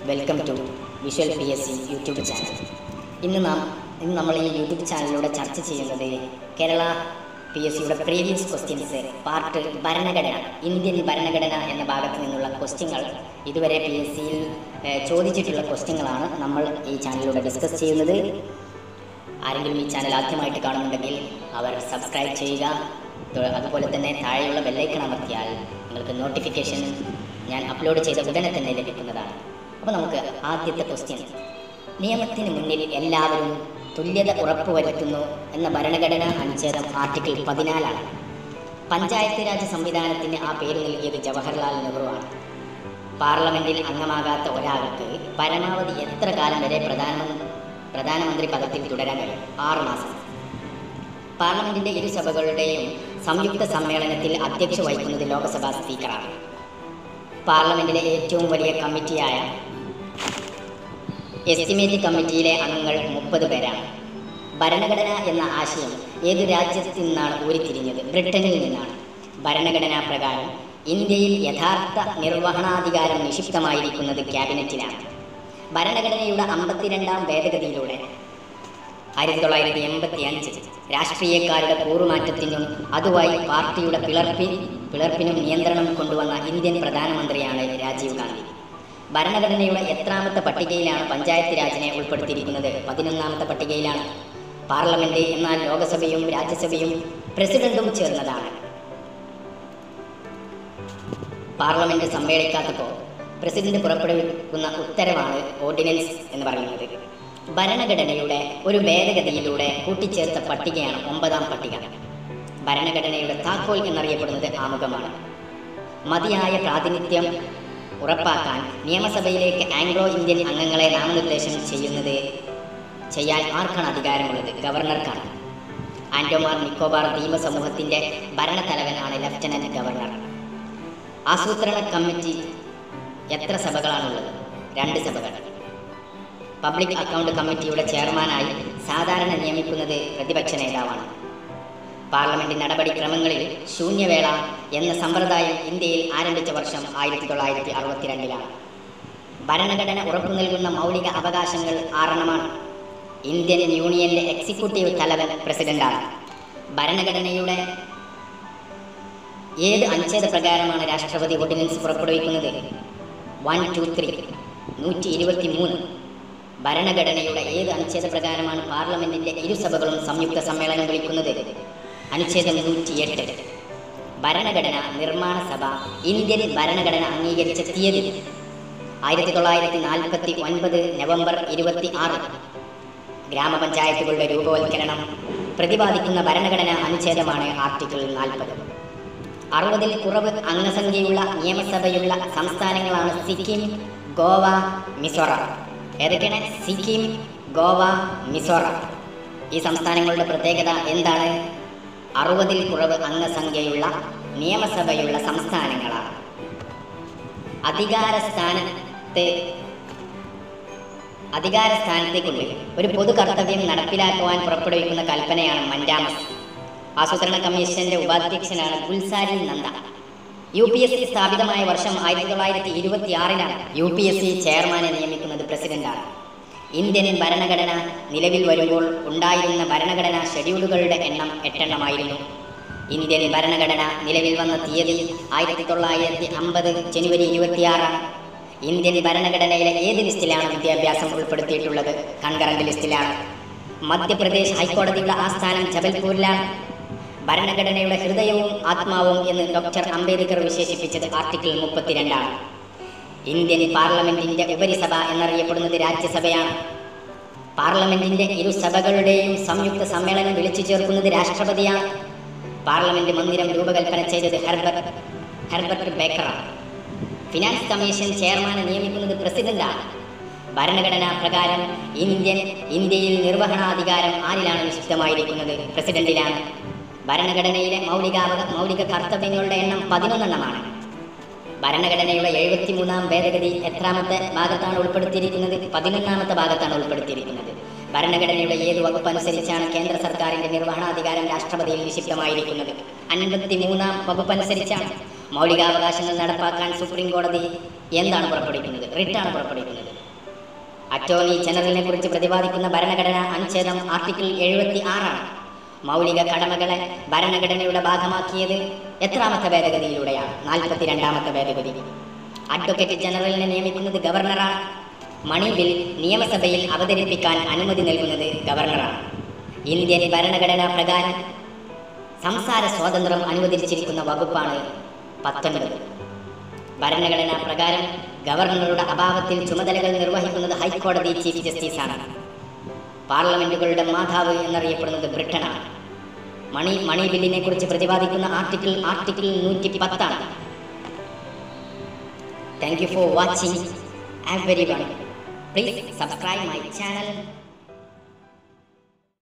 welcome to visual P S C YouTube channel ഇന്ന് നാം ഇന്ന് നമ്മൾ ഈ യൂട്യൂബ് ചാനലിലൂടെ ചർച്ച ചെയ്യുന്നത് കേരള പി എസ് സിയുടെ പ്രീവിയസ് ക്വസ്റ്റ്യൻസ് പാർട്ട് ഭരണഘടന ഇന്ത്യൻ ഭരണഘടന എന്ന ഭാഗത്ത് നിന്നുള്ള ക്വസ്റ്റ്യങ്ങൾ ഇതുവരെ പി എസ് സിയിൽ ചോദിച്ചിട്ടുള്ള ക്വസ്റ്റ്യങ്ങളാണ് നമ്മൾ ഈ ചാനലിലൂടെ ഡിസ്കസ് ചെയ്യുന്നത് ആരെങ്കിലും ഈ ചാനൽ ആദ്യമായിട്ട് കാണുന്നുണ്ടെങ്കിൽ അവർ സബ്സ്ക്രൈബ് ചെയ്യുക തൊ- അതുപോലെ തന്നെ താഴെയുള്ള ബെല്ലൈക്കൺ അമർത്തിയാൽ നിങ്ങൾക്ക് നോട്ടിഫിക്കേഷൻ ഞാൻ അപ്ലോഡ് ചെയ്ത ഉടനെ തന്നെ ലഭിക്കുന്നതാണ് അപ്പോൾ നമുക്ക് ആദ്യത്തെ ക്വസ്റ്റ്യൻ നിയമത്തിന് മുന്നിൽ എല്ലാവരും തുല്യത ഉറപ്പുവരുത്തുന്നു എന്ന ഭരണഘടനാ അനുച്ഛേദം ആർട്ടിക്കിൾ പതിനാലാണ് പഞ്ചായത്ത് രാജ് സംവിധാനത്തിന് ആ പേര് നൽകിയത് ജവഹർലാൽ നെഹ്റുവാണ് പാർലമെന്റിൽ അംഗമാകാത്ത ഒരാൾക്ക് പരമാവധി എത്ര കാലം വരെ പ്രധാനമന്ത്രി പ്രധാനമന്ത്രി പദത്തിൽ തുടരാൻ കഴിയും ആറ് മാസം പാർലമെന്റിന്റെ ഇരു സഭകളുടെയും സംയുക്ത സമ്മേളനത്തിൽ അധ്യക്ഷ വഹിക്കുന്നത് ലോക്സഭാ സ്പീക്കറാണ് പാർലമെന്റിലെ ഏറ്റവും വലിയ കമ്മിറ്റിയായ എസ്റ്റിമേറ്റ് കമ്മിറ്റിയിലെ അംഗങ്ങൾ മുപ്പത് പേരാണ് ഭരണഘടന എന്ന ആശയം ഏത് രാജ്യത്തിൽ നിന്നാണ് ഉരുത്തിരിഞ്ഞത് ബ്രിട്ടനിൽ നിന്നാണ് ഭരണഘടനാ പ്രകാരം ഇന്ത്യയിൽ യഥാർത്ഥ നിർവഹണാധികാരം നിക്ഷിപ്തമായിരിക്കുന്നത് ക്യാബിനറ്റിലാണ് ഭരണഘടനയുടെ അമ്പത്തിരണ്ടാം ഭേദഗതിയിലൂടെ ആയിരത്തി തൊള്ളായിരത്തി എൺപത്തി അഞ്ച് രാഷ്ട്രീയക്കാരുടെ കൂറുമാറ്റത്തിനും അതുവഴി പാർട്ടിയുടെ പിളർപ്പി പിളർപ്പിനും നിയന്ത്രണം കൊണ്ടുവന്ന ഇന്ത്യൻ പ്രധാനമന്ത്രിയാണ് രാജീവ് ഗാന്ധി ഭരണഘടനയുടെ എത്രാമത്തെ പട്ടികയിലാണ് പഞ്ചായത്ത് രാജിനെ ഉൾപ്പെടുത്തിയിരിക്കുന്നത് പതിനൊന്നാമത്തെ പട്ടികയിലാണ് പാർലമെന്റ് എന്നാൽ ലോകസഭയും രാജ്യസഭയും പ്രസിഡന്റും ചേർന്നതാണ് പാർലമെന്റ് സമ്മേളിക്കാത്തപ്പോൾ പ്രസിഡന്റ് പുറപ്പെടുവിക്കുന്ന ഉത്തരവാണ് ഓർഡിനൻസ് എന്ന് പറയുന്നത് ഭരണഘടനയുടെ ഒരു ഭേദഗതിയിലൂടെ കൂട്ടിച്ചേർത്ത പട്ടികയാണ് ഒമ്പതാം പട്ടിക ഭരണഘടനയുടെ താക്കോൽ എന്നറിയപ്പെടുന്നത് ആമുഖമാണ് മതിയായ പ്രാതിനിധ്യം ഉറപ്പാക്കാൻ നിയമസഭയിലേക്ക് ആംഗ്ലോ ഇന്ത്യൻ അംഗങ്ങളെ നാമനിർദ്ദേശം ചെയ്യുന്നത് ചെയ്യാൻ ആർക്കാണ് അധികാരമുള്ളത് ഗവർണർക്കാണ് ആൻഡോമാർ നിക്കോബാർ ദ്വീപ സമൂഹത്തിന്റെ ഭരണത്തലവനാണ് ലഫ്റ്റനന്റ് ഗവർണർ ആസൂത്രണ കമ്മിറ്റി എത്ര സഭകളാണുള്ളത് രണ്ട് സഭകൾ പബ്ലിക് അക്കൗണ്ട് കമ്മിറ്റിയുടെ ചെയർമാനായി സാധാരണ നിയമിക്കുന്നത് പ്രതിപക്ഷ നേതാവാണ് പാർലമെന്റ് നടപടിക്രമങ്ങളിൽ ശൂന്യവേള എന്ന സമ്പ്രദായം ഇന്ത്യയിൽ ആരംഭിച്ച വർഷം ആയിരത്തി തൊള്ളായിരത്തി അറുപത്തിരണ്ടിലാണ് ഭരണഘടന ഉറപ്പു നൽകുന്ന മൗലിക അവകാശങ്ങൾ ആറെണ്ണമാണ് ഇന്ത്യൻ യൂണിയന്റെ എക്സിക്യൂട്ടീവ് തലവൻ പ്രസിഡന്റാണ് ഭരണഘടനയുടെ ഏത് അനുച്ഛേദ പ്രകാരമാണ് രാഷ്ട്രപതി ഓർഡിനൻസ് പുറപ്പെടുവിക്കുന്നത് വൺ ടു ത്രീ നൂറ്റി ഇരുപത്തി മൂന്ന് ഭരണഘടനയുടെ ഏത് അനുച്ഛേദ പ്രകാരമാണ് പാർലമെന്റിന്റെ ഇരുസഭകളും സംയുക്ത സമ്മേളനം വിളിക്കുന്നത് അനുച്ഛേദം നൂറ്റിയെട്ട് ഭരണഘടന നിർമ്മാണ സഭ ഇന്ത്യൻ ഭരണഘടന അംഗീകരിച്ച തീയതി ആയിരത്തി തൊള്ളായിരത്തി നാൽപ്പത്തി ഒൻപത് നവംബർ ഇരുപത്തി ആറ് ഗ്രാമപഞ്ചായത്തുകളുടെ രൂപവൽക്കരണം പ്രതിപാദിക്കുന്ന ഭരണഘടനാ അനുച്ഛേദമാണ് ആർട്ടിക്കിൾ നാൽപ്പത് അറുപതിൽ കുറവ് അംഗസംഖ്യയുള്ള നിയമസഭയുള്ള സംസ്ഥാനങ്ങളാണ് സിക്കിം ഗോവ മിസോറാം ഏതൊക്കെയാണ് സിക്കിം ഗോവ മിസോറാം ഈ സംസ്ഥാനങ്ങളുടെ പ്രത്യേകത എന്താണ് അറുപതിൽ കുറവ് അംഗസംഖ്യയുള്ള നിയമസഭയുള്ള സംസ്ഥാനങ്ങളാണ് അധികാര സ്ഥാനത്ത് അധികാര സ്ഥാനത്തേക്കുള്ളിൽ ഒരു പൊതു കർത്തവ്യം നടപ്പിലാക്കുവാൻ പുറപ്പെടുവിക്കുന്ന കൽപ്പനയാണ് മൻഡാമസ് ആസൂത്രണ കമ്മീഷന്റെ ഉപാധ്യക്ഷനാണ് Gulzari Nanda U P S C സ്ഥാപിതമായ വർഷം ആയിരത്തി തൊള്ളായിരത്തി ഇരുപത്തി ആറിലാണ് യു പി എസ് സി ചെയർമാനെ നിയമിക്കുന്നത് പ്രസിഡന്റാണ് ഇന്ത്യൻ ഭരണഘടന നിലവിൽ വരുമ്പോൾ ഉണ്ടായിരുന്ന ഭരണഘടനാ ഷെഡ്യൂളുകളുടെ എണ്ണം എട്ടെണ്ണമായിരുന്നു ഇന്ത്യൻ ഭരണഘടന നിലവിൽ വന്ന തീയതി ആയിരത്തി തൊള്ളായിരത്തി അമ്പത് ജനുവരി ഇരുപത്തിയാറാണ് ഇന്ത്യൻ ഭരണഘടനയിലെ ഏത് ലിസ്റ്റിലാണ് വിദ്യാഭ്യാസം ഉൾപ്പെടുത്തിയിട്ടുള്ളത് കൺകറന്റ് ലിസ്റ്റിലാണ് മധ്യപ്രദേശ് ഹൈക്കോടതിയുടെ ആസ്ഥാനം ജബൽപൂരിലാണ് ഭരണഘടനയുടെ ഹൃദയവും ആത്മാവും എന്ന് ഡോക്ടർ അംബേദ്കർ വിശേഷിപ്പിച്ചത് ആർട്ടിക്കിൾ മുപ്പത്തിരണ്ടാണ് ഇന്ത്യൻ പാർലമെന്റിന്റെ ഉപരിസഭ എന്നറിയപ്പെടുന്നത് രാജ്യസഭയാണ് പാർലമെന്റിന്റെ ഇരു സഭകളുടെയും സംയുക്ത സമ്മേളനം വിളിച്ചു ചേർക്കുന്നത് രാഷ്ട്രപതിയാണ് പാർലമെന്റ് മന്ദിരം രൂപകൽപ്പന ചെയ്തത് ഹെർബർട്ട് ഹെർബർട്ട് ബേക്കറാണ് ഫിനാൻസ് കമ്മീഷൻ ചെയർമാനെ നിയമിക്കുന്നത് പ്രസിഡന്റാണ് ഭരണഘടനാ പ്രകാരം ഇന്ത്യൻ ഇന്ത്യയിൽ നിർവഹണാധികാരം ആരിലാണ് നിശ്ചിതമായിരിക്കുന്നത് പ്രസിഡന്റിലാണ് ഭരണഘടനയിലെ മൗലികാവക മൗലിക കർത്തവ്യങ്ങളുടെ എണ്ണം പതിനൊന്നെണ്ണമാണ് ഭരണഘടനയുടെ എഴുപത്തിമൂന്നാം ഭേദഗതി എത്രാമത്തെ ഭാഗത്താണ് ഉൾപ്പെടുത്തിയിരിക്കുന്നത് പതിനൊന്നാമത്തെ ഭാഗത്താണ് ഉൾപ്പെടുത്തിയിരിക്കുന്നത് ഭരണഘടനയുടെ ഏത് വകുപ്പ് അനുസരിച്ചാണ് കേന്ദ്ര സർക്കാരിന്റെ നിർവഹണാധികാരം രാഷ്ട്രപതിയിൽ നിക്ഷിപ്തമായിരിക്കുന്നത് അൻപത്തി മൂന്നാം വകുപ്പ് അനുസരിച്ചാണ് മൗലികാവകാശങ്ങൾ നടപ്പാക്കാൻ സുപ്രീം കോടതി എന്താണ് പുറപ്പെടുവിക്കുന്നത് റിട്ടാണ് പുറപ്പെടുവിക്കുന്നത് അറ്റോർണി ജനറലിനെ കുറിച്ച് പ്രതിപാദിക്കുന്ന ഭരണഘടന അനുച്ഛേദം ആർട്ടിക്കിൾ എഴുപത്തി ആറാണ് മൗലിക കടമകളെ ഭരണഘടനയുടെ ഭാഗമാക്കിയത് എത്രാമത്തെ ഭേദഗതിയിലൂടെയാണ് നാൽപ്പത്തിരണ്ടാമത്തെ ഭേദഗതി അഡ്വക്കേറ്റ് ജനറലിനെ നിയമിക്കുന്നത് ഗവർണറാണ് മണി ബിൽ നിയമസഭയിൽ അവതരിപ്പിക്കാൻ അനുമതി നൽകുന്നത് ഗവർണറാണ് ഇന്ത്യൻ ഭരണഘടനാ പ്രകാരം സംസാര സ്വാതന്ത്ര്യം അനുവദിച്ചിരിക്കുന്ന വകുപ്പാണ് പത്തൊൻപത് ഭരണഘടനാ പ്രകാരം ഗവർണറുടെ അഭാവത്തിൽ ചുമതലകൾ നിർവഹിക്കുന്നത് ഹൈക്കോടതി ചീഫ് ജസ്റ്റിസാണ് പാർലമെന്റുകളുടെ മാതാവ് എന്നറിയപ്പെടുന്നത് ബ്രിട്ടനാണ് മണി മണി ബില്ലിനെ കുറിച്ച് പ്രതിപാദിക്കുന്ന ആർട്ടിക്കിൾ ആർട്ടിക്കിൾ നൂറ്റി പത്താണ് thank you for watching everyone please subscribe my channel